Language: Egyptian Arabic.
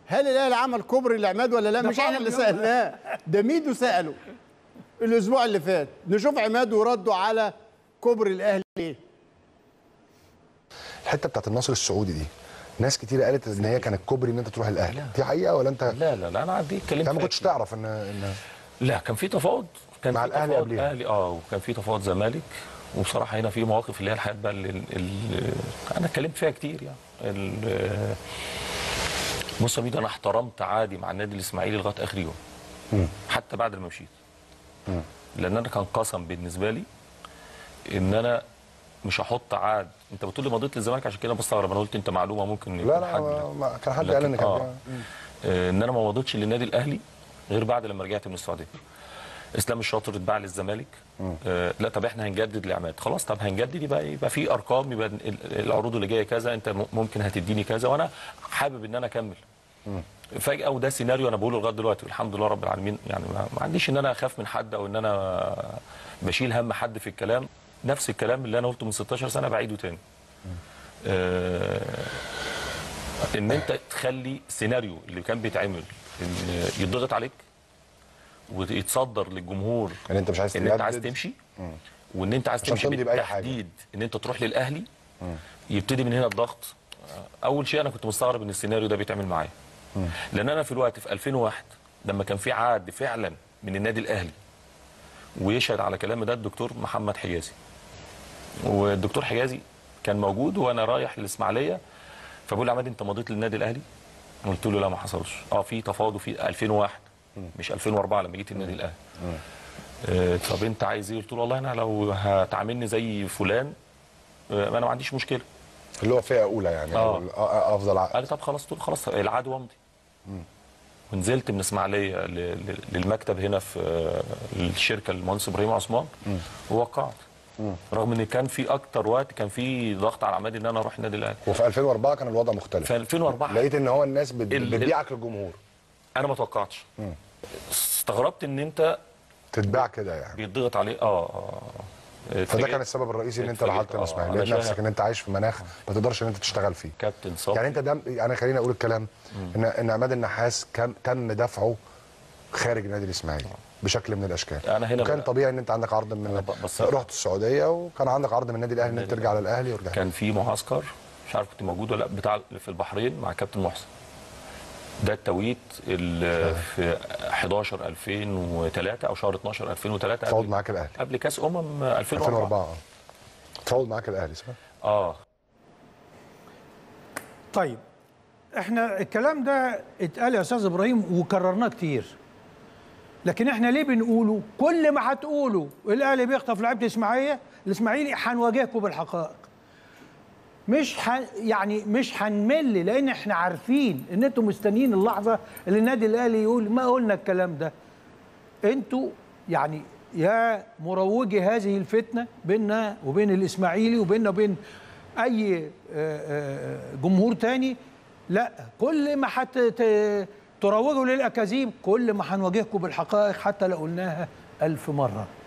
هل الاهلي عمل كوبري لعماد ولا لا ده مش احنا اللي فعلا يوم- سالناه ده ميدو ساله الاسبوع اللي فات نشوف عماد ورده على كوبري الاهلي ايه الحته بتاعت النصر السعودي دي ناس كتير قالت ان هي كانت كوبري ان انت تروح الاهلي دي حقيقه ولا انت لا لا لا انا عندي اتكلمت انت ما فيها كنتش كتير. تعرف ان ان لا كان في تفاوض كان مع في الأهلي تفاوض قبليها. اهلي اه وكان في تفاوض زمالك وبصراحه هنا في مواقف اللي هي الحاجات بقى اللي اللي انا اتكلمت فيها كتير يعني ال- بص يا ميدو انا احترمت عادي مع النادي الاسماعيلي لغايه اخر يوم حتى بعد ما مشيت لان انا كان قسم بالنسبه لي ان انا مش هحط عاد انت بتقول لي مضيت للزمالك عشان كده بستغرب انا قلت انت معلومه ممكن لا يكون لا حد ما- ما- كان حد لكن- قال ان كان آه. آه، ان انا ما مضيتش للنادي الاهلي غير بعد لما رجعت من السعوديه اسلام الشاطر اتباع للزمالك آه لا طب احنا هنجدد لعماد خلاص طب هنجدد يبقى يبقى في ارقام يبقى ال- العروض اللي جايه كذا انت م- ممكن هتديني كذا وانا حابب ان انا اكمل فجاه وده سيناريو انا بقوله لغايه دلوقتي والحمد لله رب العالمين يعني ما ما عنديش ان انا اخاف من حد او ان انا بشيل هم حد في الكلام نفس الكلام اللي انا قلته من 16 سنه بعيده تاني آه ان انت تخلي سيناريو اللي كان بيتعمل ان يضغط عليك ويتصدر للجمهور ان انت مش عايز ان انت عايز تجدد. تمشي وان انت عايز عشان تمشي تمضي بأي حاجة. بالتحديد ان انت تروح للاهلي يبتدي من هنا الضغط اول شيء انا كنت مستغرب ان السيناريو ده بيتعمل معايا لان انا في الوقت في 2001 لما كان في عقد فعلا من النادي الاهلي ويشهد على كلامي ده الدكتور محمد حجازي والدكتور حجازي كان موجود وانا رايح الاسماعيليه فبقول لي عماد انت مضيت للنادي الاهلي قلت له لا ما حصلش اه في تفاوض في 2001 مش 2004 لما جيت النادي الاهلي آه، طب انت عايز ايه قلت له والله انا لو هتعاملني زي فلان آه، انا ما عنديش مشكله اللي هو فئه اولى يعني آه. أو ال- آه، افضل عقد قال لي طب خلاص قلت له خلاص العقد وامضي ونزلت من اسماعيليه ل- ل- للمكتب هنا في آه، الشركه المهندس ابراهيم عثمان ووقعت رغم ان كان في اكتر وقت كان في ضغط على عماد ان انا اروح النادي الاهلي وفي 2004 كان الوضع مختلف في 2004 لقيت ان هو الناس بت- ال- بتبيعك للجمهور انا ما توقعتش استغربت ان انت تتباع كده يعني بيتضغط عليه اه اه فده اتفاجئت. كان السبب الرئيسي ان انت اتفاجئت. رحلت آه، الاسماعيلي أنا لقيت نفسك شايف- ان انت عايش في مناخ ما تقدرش ان انت تشتغل فيه كابتن صبري يعني انت دم يعني خليني اقول الكلام ان ان عماد النحاس كان تم دفعه خارج النادي الاسماعيلي بشكل من الاشكال أنا هنا وكان بقى- طبيعي ان انت عندك عرض من ب- بس- رحت السعوديه وكان عندك عرض من النادي الاهلي ان انت ترجع للاهلي ورجعت كان في معسكر مش عارف كنت موجود ولا لا بتاع في البحرين مع كابتن محسن ده التوقيت ال- في 11 2003 او شهر 12 2003 تفاوض قبل, معاك الاهلي قبل كاس امم 2004 2004 اه تفاوض معاك الاهلي صح؟ اه طيب احنا الكلام ده اتقال يا استاذ ابراهيم وكررناه كتير لكن احنا ليه بنقوله كل ما هتقولوا الاهلي بيخطف لعيبه الاسماعيليه الاسماعيلي هنواجهكم بالحقائق مش ح... يعني مش هنمل لان احنا عارفين ان انتم مستنيين اللحظه اللي النادي الاهلي يقول ما قلنا الكلام ده انتوا يعني يا مروجي هذه الفتنه بيننا وبين الاسماعيلي وبيننا وبين اي آه، آه، جمهور تاني لا كل ما حت تروجوا للاكاذيب كل ما هنواجهكم بالحقائق حتى لو قلناها ألف مره